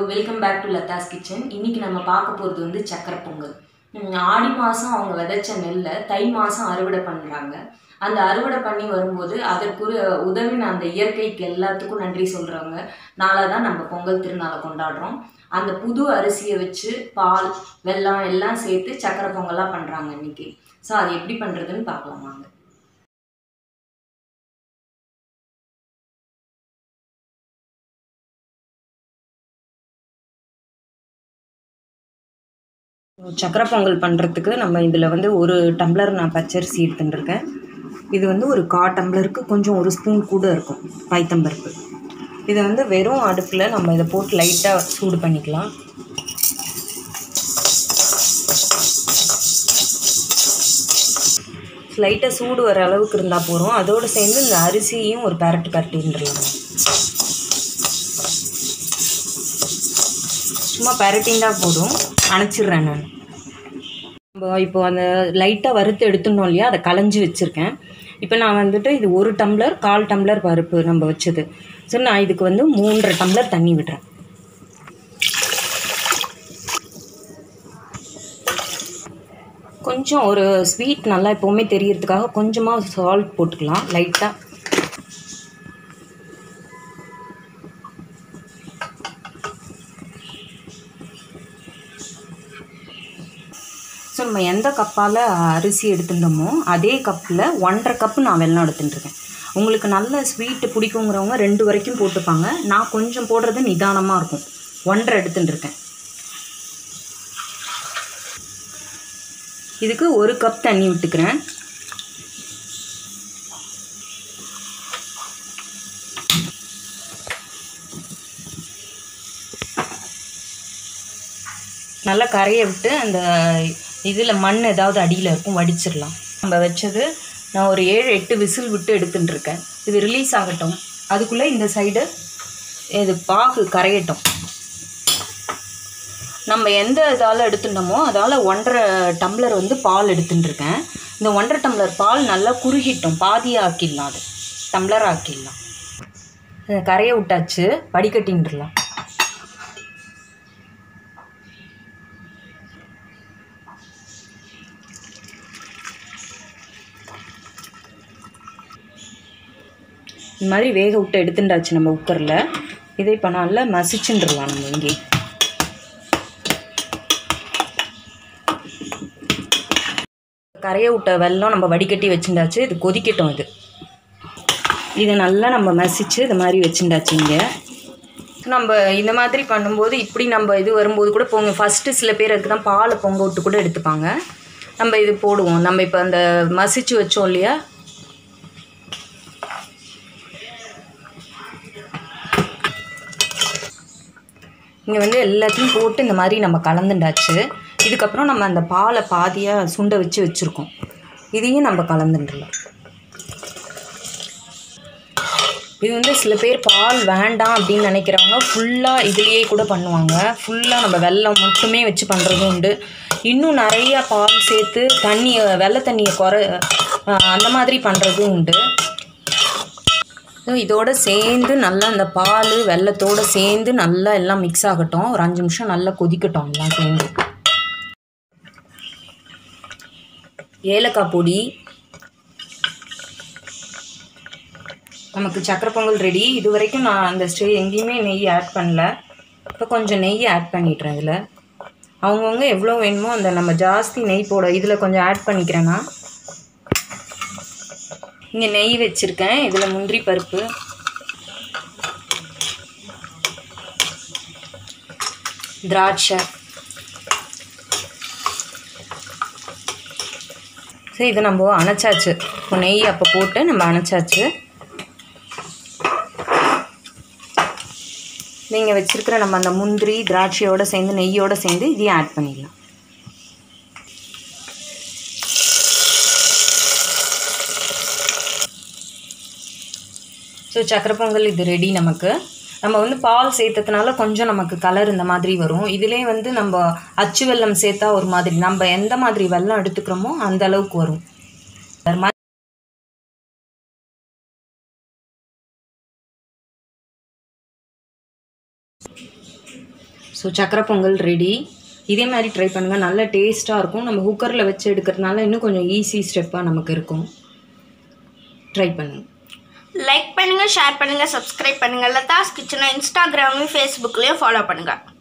welcome back to Latha's kitchen இன்னைக்கு நம்ம பார்க்க போகிறது வந்து சக்கரை பொங்கல் ம், ஆடி மாதம் அவங்க விதைச்ச நெல்லை தை மாதம் அறுவடை பண்ணுறாங்க அந்த அறுவடை பண்ணி வரும்போது அதற்கு உதவின அந்த இயற்கைக்கு எல்லாத்துக்கும் நன்றி சொல்கிறவங்க நாளாக தான் நம்ம பொங்கல் திருநாளை கொண்டாடுறோம் அந்த புது அரிசியை வச்சு பால் வெல்லம் எல்லாம் சேர்த்து சக்கரை பொங்கலாக பண்ணுறாங்க இன்னைக்கு ஸோ அது எப்படி பண்ணுறதுன்னு பார்க்கலாம் வாங்க சக்கரை பொங்கல் பண்ணுறதுக்கு நம்ம இதில் வந்து ஒரு டம்ளர் நான் பச்சரிசி எடுத்துட்டுருக்கேன் இது வந்து ஒரு கா டம்ளருக்கு கொஞ்சம் ஒரு ஸ்பூன் கூட இருக்கும் பைத்தம்பருப்பு இதை வந்து வெறும் அடுப்பில் நம்ம இதை போட்டு லைட்டாக சூடு பண்ணிக்கலாம் லைட்டாக சூடு வர அளவுக்கு இருந்தால் போதும் அதோடு சேர்ந்து இந்த அரிசியையும் ஒரு பரட்டு பரட்டின்றலாம் சும்மா பரட்டிண்டா போதும் அணைச்சிடுறேன் நான் நம்ம இப்போ அந்த லைட்டாக வறுத்து எடுத்துனோம் இல்லையா அதை களைஞ்சி வச்சுருக்கேன் இப்போ நான் வந்துட்டு இது ஒரு டம்ளர் கால் டம்ளர் பருப்பு நம்ம வச்சது ஸோ நான் இதுக்கு வந்து மூன்றரை டம்ளர் தண்ணி விடுறேன் கொஞ்சம் ஒரு ஸ்வீட் நல்லா எப்போவுமே தெரியறதுக்காக கொஞ்சமாக சால்ட் போட்டுக்கலாம் லைட்டாக ஸோ நம்ம எந்த கப்பால் அரிசி எடுத்துட்டோமோ அதே கப்பில் ஒன்றரை கப்பு நான் வெல்லம் எடுத்துட்டுருக்கேன் உங்களுக்கு நல்ல ஸ்வீட்டு பிடிக்குங்கிறவங்க ரெண்டு வரைக்கும் போட்டுப்பாங்க நான் கொஞ்சம் போடுறது நிதானமாக இருக்கும் ஒன்றரை எடுத்துட்டுருக்கேன் இதுக்கு ஒரு கப் தண்ணி விட்டுக்கிறேன் நல்லா கரைய விட்டு அந்த இதில் மண் ஏதாவது அடியில் இருக்கும் வடிச்சிடலாம் நம்ம வச்சது நான் ஒரு ஏழு எட்டு விசில் விட்டு எடுத்துட்டு இருக்கேன் இது ரிலீஸ் ஆகட்டும் அதுக்குள்ளே இந்த சைடு இது பாகு கரையட்டும் நம்ம எந்த இதால் எடுத்துட்டோமோ அதால் ஒன்றரை டம்ளர் வந்து பால் எடுத்துட்டு இருக்கேன் இந்த ஒன்றரை டம்ளர் பால் நல்லா குறுகிட்டோம் பாதியாக ஆக்கிடலாம் அது டம்ளர் ஆக்கிடலாம் இதை கரைய விட்டாச்சு வடிகட்டின்றலாம் இந்த மாதிரி வேக விட்டு எடுத்துட்டாச்சு நம்ம குக்கரில் இதை இப்போ நல்லா மசிச்சுட்டுருலாம் நம்ம இங்கே கரைய விட்ட வெல்லம் நம்ம வடிகட்டி வச்சுட்டாச்சு இது கொதிக்கட்டும் இது இதை நல்லா நம்ம மசிச்சு இது மாதிரி வச்சுட்டாச்சு இங்கே நம்ம இந்த மாதிரி பண்ணும்போது இப்படி நம்ம இது வரும்போது கூட பொங்க ஃபஸ்ட்டு சில பேர் அதுக்கு தான் பாலை பொங்க விட்டு கூட எடுத்துப்பாங்க நம்ம இது போடுவோம் நம்ம இப்போ அந்த மசிச்சு வச்சோம் இல்லையா இங்கே வந்து எல்லாத்தையும் போட்டு இந்த மாதிரி நம்ம கலந்துண்டாச்சு இதுக்கப்புறம் நம்ம அந்த பாலை பாதியாக சுண்ட வச்சு வச்சுருக்கோம் இதையும் நம்ம கலந்துடலாம் இது வந்து சில பேர் பால் வேண்டாம் அப்படின்னு நினைக்கிறவங்க ஃபுல்லாக இதுலேயே கூட பண்ணுவாங்க ஃபுல்லாக நம்ம வெல்லம் மட்டுமே வச்சு பண்ணுறதும் உண்டு இன்னும் நிறையா பால் சேர்த்து தண்ணியை வெள்ளை தண்ணியை குறை அந்த மாதிரி பண்ணுறதும் உண்டு ஸோ இதோட சேர்ந்து நல்லா இந்த பால் வெள்ளத்தோடு சேர்ந்து நல்லா எல்லாம் மிக்ஸ் ஆகட்டும் ஒரு அஞ்சு நிமிஷம் நல்லா கொதிக்கட்டும் எல்லாம் சேர்ந்து ஏலக்காய் பொடி நமக்கு சக்கரை பொங்கல் ரெடி இது வரைக்கும் நான் அந்த ஸ்டே எங்கேயுமே நெய் ஆட் பண்ணல இப்போ கொஞ்சம் நெய் ஆட் பண்ணிடுறேன் இதில் அவங்கவுங்க எவ்வளோ வேணுமோ அந்த நம்ம ஜாஸ்தி நெய் போட இதில் கொஞ்சம் ஆட் பண்ணிக்கிறேன்னா இங்கே நெய் வச்சுருக்கேன் இதில் முந்திரி பருப்பு திராட்சை சரி இது நம்ம அணைச்சாச்சு இப்போ நெய் அப்போ போட்டு நம்ம அணைச்சாச்சு நீங்கள் வச்சுருக்கிற நம்ம அந்த முந்திரி திராட்சையோடு சேர்ந்து நெய்யோடு சேர்ந்து இதையும் ஆட் பண்ணிடலாம் ஸோ சக்கரை பொங்கல் இது ரெடி நமக்கு நம்ம வந்து பால் சேர்த்ததுனால கொஞ்சம் நமக்கு கலர் இந்த மாதிரி வரும் இதிலே வந்து நம்ம அச்சு வெல்லம் சேர்த்தா ஒரு மாதிரி நம்ம எந்த மாதிரி வெல்லம் எடுத்துக்கிறோமோ அந்த அளவுக்கு வரும் அது மாதிரி ஸோ சக்கரை பொங்கல் ரெடி இதே மாதிரி ட்ரை பண்ணுங்கள் நல்ல டேஸ்ட்டாக இருக்கும் நம்ம குக்கரில் வச்சு எடுக்கிறதுனால இன்னும் கொஞ்சம் ஈஸி ஸ்டெப்பாக நமக்கு இருக்கும் ட்ரை பண்ணுங்கள் லைக் பண்ணுங்க ஷேர் பண்ணுங்க சப்ஸ்கிரைப் பண்ணுங்க லதாஸ் கிச்சனை இன்ஸ்டாகிராம்லையும் ஃபேஸ்புக்லேயும் ஃபாலோ பண்ணுங்க